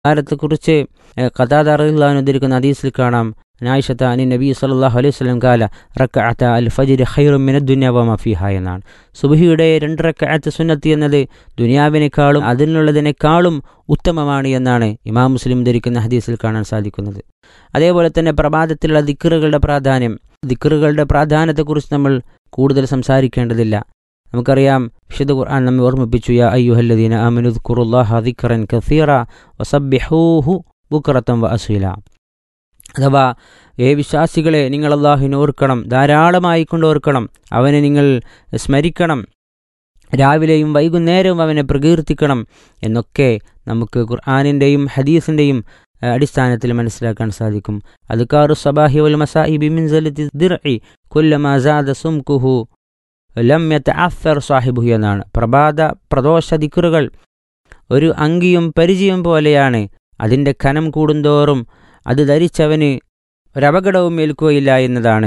കാലത്തെക്കുറിച്ച് ഖതാദ അറിയുള്ളവൻ ഉദ്ധരിക്കുന്ന ഹദീസിൽ കാണാം നായിഷത്ത അനി നബി സല്ലല്ലാഹു അലൈഹി വസല്ലം കാല റക്അത്ത അൽ ഫജ്ർ ഖൈറും മിനദ് ദുനിയ വമാ ഫീഹ എന്നാണ് സുബ്ഹിയുടെ രണ്ട് റക്അത്ത് സുന്നത്ത് എന്നത് ദുനിയാവിനേക്കാളും അതിനുള്ളതിനേക്കാളും ഉത്തമമാണ് എന്നാണ് ഇമാം മുസ്ലിം ധരിക്കുന്ന ഹദീസിൽ കാണാൻ സാധിക്കുന്നത് അതേപോലെ തന്നെ പ്രഭാതത്തിലുള്ള ദിക്കറുകളുടെ പ്രാധാന്യം ദിക്കറുകളുടെ പ്രാധാന്യത്തെക്കുറിച്ച് നമ്മൾ കൂടുതൽ സംസാരിക്കേണ്ടതില്ല നമുക്കറിയാം വിശുദ്ധ ഖുർആൻ നമ്മെ ഓർമ്മിപ്പിച്ചു യാ അയ്യുഹല്ലദീന ആമനു ദുക്കുറുല്ലാഹ ദിക്റൻ കസീറ വസബ്ബിഹൂഹു ബുക്റത്തം വ അസീല അഥവാ ഏ വിശ്വാസികളെ നിങ്ങൾ അള്ളാഹുവിനെ ഓർക്കണം ധാരാളമായി കൊണ്ട് ഓർക്കണം അവനെ നിങ്ങൾ സ്മരിക്കണം രാവിലെയും വൈകുന്നേരവും അവനെ പ്രകീർത്തിക്കണം എന്നൊക്കെ നമുക്ക് ഖുർആാനിൻ്റെയും ഹദീസിൻ്റെയും അടിസ്ഥാനത്തിൽ മനസ്സിലാക്കാൻ സാധിക്കും അദ്കാറു സബാഹി വൽ മസാഇബി മിൻ സലത്തി ദിർഇ കുല്ലമാ സാദ സുംകുഹു ലം യതഅഫർ സാഹിബുഹു എന്നാണ് പ്രഭാത പ്രദോഷ ദിക്റുകൾ ഒരു അങ്കിയും പരിചയം പോലെയാണ് അതിൻ്റെ കനം കൂടുന്തോറും അത് ധരിച്ചവന് ഒരപകടവും ഏൽക്കുകയില്ല എന്നതാണ്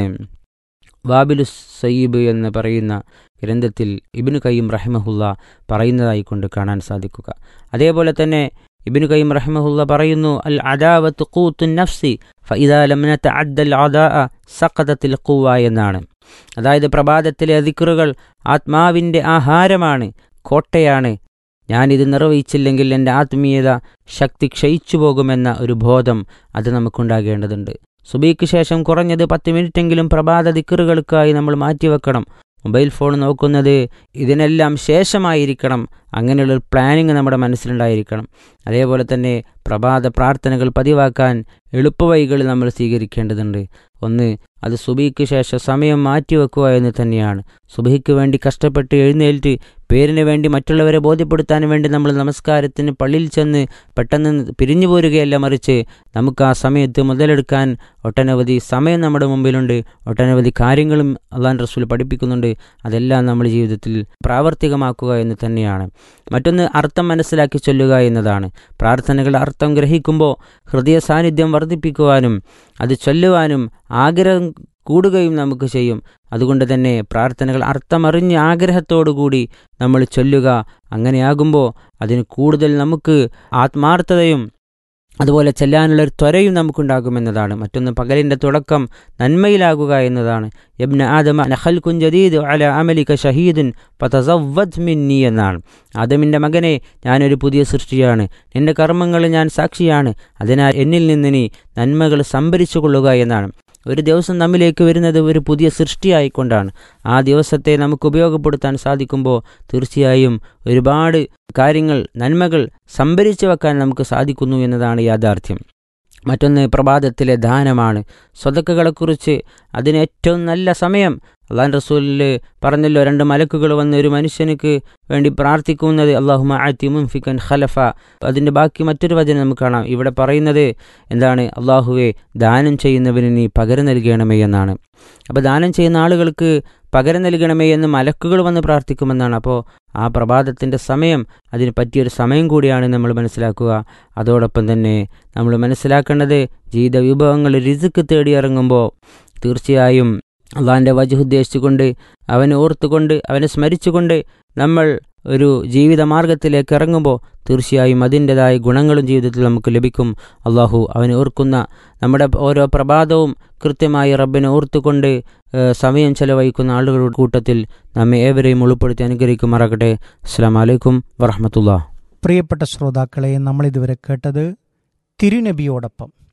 വാബിലു സയ്യിബ് എന്ന് പറയുന്ന ഗ്രന്ഥത്തിൽ ഇബിനു കയ്യം റഹിമഹുല്ല പറയുന്നതായി കൊണ്ട് കാണാൻ സാധിക്കുക അതേപോലെ തന്നെ ഇബിനു കയ്യം റഹിമഹുല്ല പറയുന്നു അൽ അദാവത്ത് കൂത്തു നഫ്സി ഫൈദാലമിനത്ത് അദ്ദൽ അദാ സഖതത്തിൽ കൂവ എന്നാണ് അതായത് പ്രഭാതത്തിലെ അതിക്കുറുകൾ ആത്മാവിൻ്റെ ആഹാരമാണ് കോട്ടയാണ് ഞാനിത് നിർവഹിച്ചില്ലെങ്കിൽ എൻ്റെ ആത്മീയത ശക്തി ക്ഷയിച്ചു പോകുമെന്ന ഒരു ബോധം അത് നമുക്കുണ്ടാകേണ്ടതുണ്ട് സുബീക്ക് ശേഷം കുറഞ്ഞത് പത്ത് മിനിറ്റെങ്കിലും പ്രഭാത ദിക്കറുകൾക്കായി നമ്മൾ മാറ്റിവെക്കണം മൊബൈൽ ഫോൺ നോക്കുന്നത് ഇതിനെല്ലാം ശേഷമായിരിക്കണം അങ്ങനെയുള്ളൊരു പ്ലാനിങ് നമ്മുടെ മനസ്സിലുണ്ടായിരിക്കണം അതേപോലെ തന്നെ പ്രഭാത പ്രാർത്ഥനകൾ പതിവാക്കാൻ എളുപ്പവഴികൾ നമ്മൾ സ്വീകരിക്കേണ്ടതുണ്ട് ഒന്ന് അത് സുബിക്ക് ശേഷം സമയം മാറ്റിവെക്കുക എന്ന് തന്നെയാണ് സുബഹിക്ക് വേണ്ടി കഷ്ടപ്പെട്ട് എഴുന്നേൽറ്റ് പേരിന് വേണ്ടി മറ്റുള്ളവരെ ബോധ്യപ്പെടുത്താൻ വേണ്ടി നമ്മൾ നമസ്കാരത്തിന് പള്ളിയിൽ ചെന്ന് പെട്ടെന്ന് പിരിഞ്ഞു പോരുകയല്ല മറിച്ച് നമുക്ക് ആ സമയത്ത് മുതലെടുക്കാൻ ഒട്ടനവധി സമയം നമ്മുടെ മുമ്പിലുണ്ട് ഒട്ടനവധി കാര്യങ്ങളും അള്ളാൻ റസൂൽ പഠിപ്പിക്കുന്നുണ്ട് അതെല്ലാം നമ്മൾ ജീവിതത്തിൽ പ്രാവർത്തികമാക്കുക എന്ന് തന്നെയാണ് മറ്റൊന്ന് അർത്ഥം മനസ്സിലാക്കി ചൊല്ലുക എന്നതാണ് പ്രാർത്ഥനകളുടെ അർത്ഥം ഗ്രഹിക്കുമ്പോൾ ഹൃദയ സാന്നിധ്യം വർദ്ധിപ്പിക്കുവാനും അത് ചൊല്ലുവാനും ആഗ്രഹം കൂടുകയും നമുക്ക് ചെയ്യും അതുകൊണ്ട് തന്നെ പ്രാർത്ഥനകൾ അർത്ഥമറിഞ്ഞ് ആഗ്രഹത്തോടുകൂടി നമ്മൾ ചൊല്ലുക അങ്ങനെയാകുമ്പോൾ അതിന് കൂടുതൽ നമുക്ക് ആത്മാർത്ഥതയും അതുപോലെ ചെല്ലാനുള്ള ഒരു ത്വരയും നമുക്കുണ്ടാകുമെന്നതാണ് മറ്റൊന്ന് പകലിൻ്റെ തുടക്കം നന്മയിലാകുക എന്നതാണ് യബ്ന ആദമ നഹൽ കുഞ്ചദീദ് അല അമലിക ഷഹീദുൻ പതസവദ് മിന്നി എന്നാണ് ആദമിൻ്റെ മകനെ ഞാനൊരു പുതിയ സൃഷ്ടിയാണ് നിന്റെ കർമ്മങ്ങൾ ഞാൻ സാക്ഷിയാണ് അതിനാൽ എന്നിൽ നിന്ന് നീ നന്മകൾ സംഭരിച്ചു കൊള്ളുക എന്നാണ് ഒരു ദിവസം നമ്മിലേക്ക് വരുന്നത് ഒരു പുതിയ സൃഷ്ടിയായിക്കൊണ്ടാണ് ആ ദിവസത്തെ നമുക്ക് ഉപയോഗപ്പെടുത്താൻ സാധിക്കുമ്പോൾ തീർച്ചയായും ഒരുപാട് കാര്യങ്ങൾ നന്മകൾ സംഭരിച്ചു വെക്കാൻ നമുക്ക് സാധിക്കുന്നു എന്നതാണ് യാഥാർത്ഥ്യം മറ്റൊന്ന് പ്രഭാതത്തിലെ ദാനമാണ് സ്വതക്കുകളെക്കുറിച്ച് അതിന് ഏറ്റവും നല്ല സമയം അള്ളാൻ റസൂലിൽ പറഞ്ഞല്ലോ രണ്ട് മലക്കുകൾ വന്ന് ഒരു മനുഷ്യനുക്ക് വേണ്ടി പ്രാർത്ഥിക്കുന്നത് അള്ളാഹു ആറ്റി മുൻഫിക്കൻ ഖലഫ അതിൻ്റെ ബാക്കി മറ്റൊരു വചനം നമുക്ക് കാണാം ഇവിടെ പറയുന്നത് എന്താണ് അള്ളാഹുവെ ദാനം ചെയ്യുന്നവന് നീ പകരം നൽകണമേ എന്നാണ് അപ്പോൾ ദാനം ചെയ്യുന്ന ആളുകൾക്ക് പകരം നൽകണമേ എന്ന് മലക്കുകൾ വന്ന് പ്രാർത്ഥിക്കുമെന്നാണ് അപ്പോൾ ആ പ്രഭാതത്തിൻ്റെ സമയം അതിന് പറ്റിയൊരു സമയം കൂടിയാണ് നമ്മൾ മനസ്സിലാക്കുക അതോടൊപ്പം തന്നെ നമ്മൾ മനസ്സിലാക്കേണ്ടത് ജീവിത വിഭവങ്ങൾ രിസുക്ക് തേടി ഇറങ്ങുമ്പോൾ തീർച്ചയായും അള്ളാഹിൻ്റെ വജു ഉദ്ദേശിച്ചുകൊണ്ട് അവനെ ഓർത്തുകൊണ്ട് അവനെ സ്മരിച്ചുകൊണ്ട് നമ്മൾ ഒരു ജീവിത മാർഗത്തിലേക്ക് ഇറങ്ങുമ്പോൾ തീർച്ചയായും അതിൻ്റെതായ ഗുണങ്ങളും ജീവിതത്തിൽ നമുക്ക് ലഭിക്കും അള്ളാഹു അവനെ ഓർക്കുന്ന നമ്മുടെ ഓരോ പ്രഭാതവും കൃത്യമായി റബ്ബിനെ ഓർത്തുകൊണ്ട് സമയം ചെലവഴിക്കുന്ന ആളുകളുടെ കൂട്ടത്തിൽ നമ്മെ ഏവരെയും ഉൾപ്പെടുത്തി അനുഗ്രഹിക്കുമാറാകട്ടെ അസ്സാം വലൈക്കും വറഹമത്തുള്ള പ്രിയപ്പെട്ട ശ്രോതാക്കളെ നമ്മൾ ഇതുവരെ കേട്ടത് തിരുനബിയോടൊപ്പം